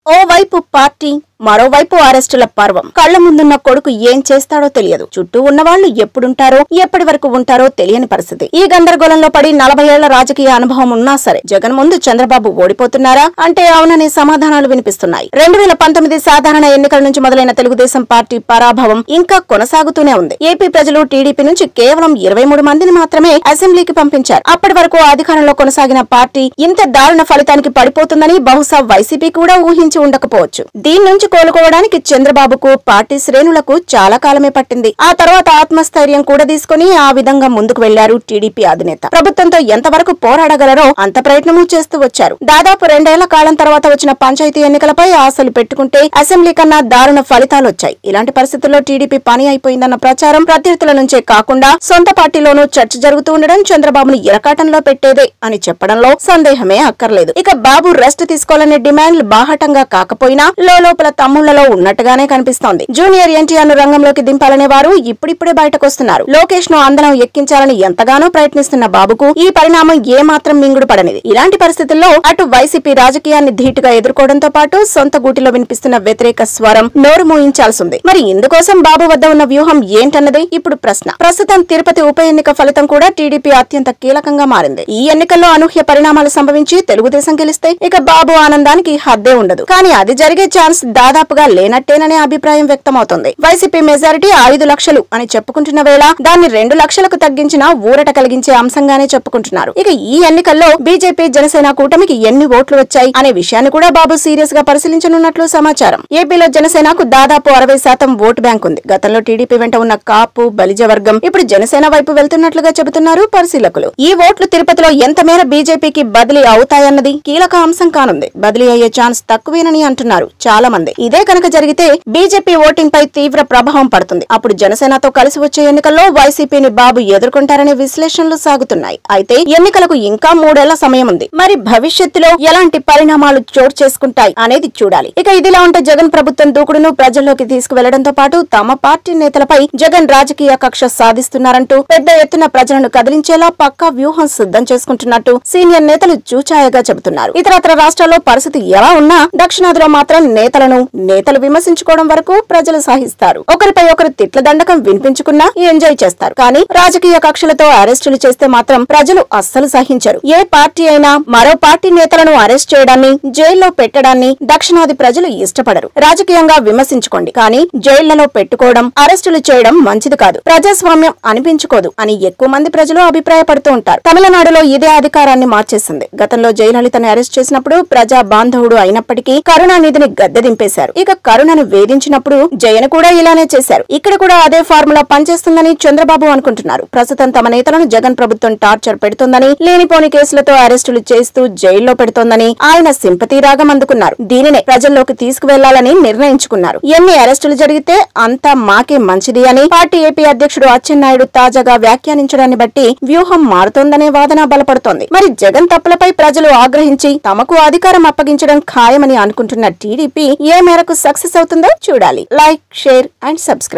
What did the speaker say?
ఓవైపు పార్టీ మరోవైపు అరెస్టుల పర్వం కళ్ల ముందున్న కొడుకు ఏం చేస్తాడో తెలియదు చుట్టూ ఉన్నవాళ్లు ఎప్పుడుంటారో ఎప్పటి వరకు ఉంటారో తెలియని పరిస్థితి ఈ గందరగోళంలో పడి నలభై ఏళ్ల రాజకీయ అనుభవం ఉన్నా సరే జగన్ ముందు చంద్రబాబు ఓడిపోతున్నారా అంటే అవుననే సమాధానాలు వినిపిస్తున్నాయి రెండు వేల పంతొమ్మిది సాధారణ ఎన్నికల నుంచి మొదలైన తెలుగుదేశం పార్టీ పరాభవం ఇంకా కొనసాగుతూనే ఉంది ఏపీ ప్రజలు టీడీపీ నుంచి కేవలం ఇరవై మూడు మందిని మాత్రమే అసెంబ్లీకి పంపించారు అప్పటి వరకు అధికారంలో కొనసాగిన పార్టీ ఇంత దారుణ ఫలితానికి పడిపోతుందని బహుశా వైసీపీ కూడా ఊహించి ఉండకపోవచ్చు దీని నుంచి కోలుకోవడానికి చంద్రబాబుకు పార్టీ శ్రేణులకు చాలా కాలమే పట్టింది ఆ తర్వాత ఆత్మస్థైర్యం కూడా తీసుకుని ఆ విధంగా ముందుకు వెళ్లారు టీడీపీ అధినేత ప్రభుత్వంతో ఎంతవరకు పోరాడగలరో అంత ప్రయత్నమూ చేస్తూ వచ్చారు దాదాపు రెండేళ్ల కాలం తర్వాత వచ్చిన పంచాయతీ ఎన్నికలపై ఆశలు పెట్టుకుంటే అసెంబ్లీ కన్నా దారుణ ఫలితాలు వచ్చాయి ఇలాంటి పరిస్థితుల్లో టీడీపీ పని అయిపోయిందన్న ప్రచారం ప్రత్యర్థుల నుంచే కాకుండా సొంత పార్టీలోనూ చర్చ జరుగుతూ ఉండడం చంద్రబాబును ఇరకాటంలో పెట్టేదే అని చెప్పడంలో సందేహమే అక్కర్లేదు ఇక బాబు రెస్ట్ తీసుకోవాలనే డిమాండ్లు బాహటంగా కాకపోయినా లోపల తమ్ముళ్లలో ఉన్నట్టుగానే కనిపిస్తోంది జూనియర్ ఎన్టీఆర్ ను రంగంలోకి దింపాలనే వారు ఇప్పుడిప్పుడే బయటకొస్తున్నారు లోకేష్ ను అందలం ఎక్కించాలని ఎంతగానో ప్రయత్నిస్తున్న బాబుకు ఈ పరిణామం ఏ మాత్రం మింగుడు పడనిది ఇలాంటి పరిస్థితుల్లో అటు వైసీపీ రాజకీయాన్ని ధీటుగా ఎదుర్కోవడంతో పాటు సొంత గూటిలో వినిపిస్తున్న వ్యతిరేక స్వరం నోరు మూయించాల్సింది మరి ఇందుకోసం బాబు వద్ద ఉన్న వ్యూహం ఏంటన్నది ఇప్పుడు ప్రశ్న ప్రస్తుతం తిరుపతి ఉప ఎన్నిక ఫలితం కూడా టీడీపీ అత్యంత కీలకంగా మారింది ఈ ఎన్నికల్లో అనూహ్య పరిణామాలు సంభవించి తెలుగుదేశం గెలిస్తే ఇక బాబు ఆనందానికి హద్దే ఉండదు కానీ అది జరిగే ఛాన్స్ దాదాపుగా లేనట్టేననే అభిప్రాయం వ్యక్తమవుతోంది వైసీపీ మెజారిటీ ఐదు లక్షలు అని చెప్పుకుంటున్న వేళ దాన్ని రెండు లక్షలకు తగ్గించిన ఊరట కలిగించే అంశంగానే చెప్పుకుంటున్నారు ఇక ఈ ఎన్నికల్లో బీజేపీ జనసేన కూటమికి ఎన్ని ఓట్లు వచ్చాయి అనే విషయాన్ని కూడా బాబు సీరియస్ గా పరిశీలించనున్నట్లు సమాచారం ఏపీలో జనసేనకు దాదాపు అరవై శాతం ఓటు బ్యాంక్ ఉంది గతంలో టీడీపీ వెంట ఉన్న కాపు బలిజ వర్గం ఇప్పుడు జనసేన వైపు వెళ్తున్నట్లుగా చెబుతున్నారు పరిశీలకులు ఈ ఓట్లు తిరుపతిలో ఎంత మేర బీజేపీకి బదిలీ అవుతాయన్నది కీలక అంశం కానుంది బదిలీ అయ్యే ఛాన్స్ తక్కువేనని అంటున్నారు చాలా మంది ఇదే కనుక జరిగితే బీజేపీ ఓటింగ్ పై తీవ్ర ప్రభావం పడుతుంది అప్పుడు జనసేనతో కలిసి వచ్చే ఎన్నికల్లో వైసీపీని బాబు ఎదుర్కొంటారనే విశ్లేషణలు సాగుతున్నాయి అయితే ఎన్నికలకు ఇంకా మూడేళ్ల సమయం ఉంది మరి భవిష్యత్తులో ఎలాంటి పరిణామాలు చోటు చేసుకుంటాయి అనేది చూడాలి ఇక ఇదిలా ఉంటే జగన్ ప్రభుత్వం దూకుడును ప్రజల్లోకి తీసుకువెళ్లడంతో పాటు తమ పార్టీ నేతలపై జగన్ రాజకీయ కక్ష సాధిస్తున్నారంటూ పెద్ద ఎత్తున ప్రజలను కదిలించేలా పక్కా వ్యూహం సిద్ధం చేసుకుంటున్నట్టు సీనియర్ నేతలు చూచాయగా చెబుతున్నారు ఇతరత్ర రాష్ట్రాల్లో పరిస్థితి ఎలా ఉన్నా దక్షిణాదిలో మాత్రం నేతలను నేతలు విమర్శించుకోవడం వరకు ప్రజలు సహిస్తారు ఒకరిపై ఒకరు తిట్ల దండకం వినిపించుకున్నా ఎంజాయ్ చేస్తారు కానీ రాజకీయ కక్షలతో అరెస్టులు చేస్తే మాత్రం ప్రజలు అస్సలు సహించరు ఏ పార్టీ అయినా మరో పార్టీ నేతలను అరెస్ట్ చేయడాన్ని జైల్లో పెట్టడాన్ని దక్షిణాది ప్రజలు ఇష్టపడరు రాజకీయంగా విమర్శించుకోండి కానీ జైళ్లలో పెట్టుకోవడం అరెస్టులు చేయడం మంచిది కాదు ప్రజాస్వామ్యం అనిపించుకోదు అని ఎక్కువ మంది ప్రజలు అభిప్రాయపడుతూ ఉంటారు తమిళనాడులో ఇదే అధికారాన్ని మార్చేసింది గతంలో జయలలితని అరెస్ట్ చేసినప్పుడు ప్రజా బాంధవుడు అయినప్పటికీ కరుణానిధిని గద్దె దింపేశారు ఇక కరుణను వేధించినప్పుడు జయను కూడా ఇలానే చేశారు ఇక్కడ కూడా అదే ఫార్ములా పనిచేస్తుందని చంద్రబాబు అనుకుంటున్నారు ప్రస్తుతం తమ నేతలను జగన్ ప్రభుత్వం టార్చర్ పెడుతోందని లేనిపోని కేసులతో అరెస్టులు చేస్తూ జైల్లో పెడుతోందని ఆయన సింపతి రాగం అందుకున్నారు దీనినే ప్రజల్లోకి తీసుకువెళ్లాలని నిర్ణయించుకున్నారు ఎన్ని అరెస్టులు జరిగితే అంతా మాకే మంచిది అని పార్టీ ఏపీ అధ్యక్షుడు అచ్చెన్నాయుడు తాజాగా వ్యాఖ్యానించడాన్ని బట్టి వ్యూహం మారుతోందనే వాదన బలపడుతోంది మరి జగన్ తప్పులపై ప్రజలు ఆగ్రహించి తమకు అధికారం అప్పగించడం ఖాయమని అనుకుంటున్న టీడీపీ ఏ మేరకు సక్సెస్ అవుతుందో చూడాలి లైక్ షేర్ అండ్ సబ్స్క్రైబ్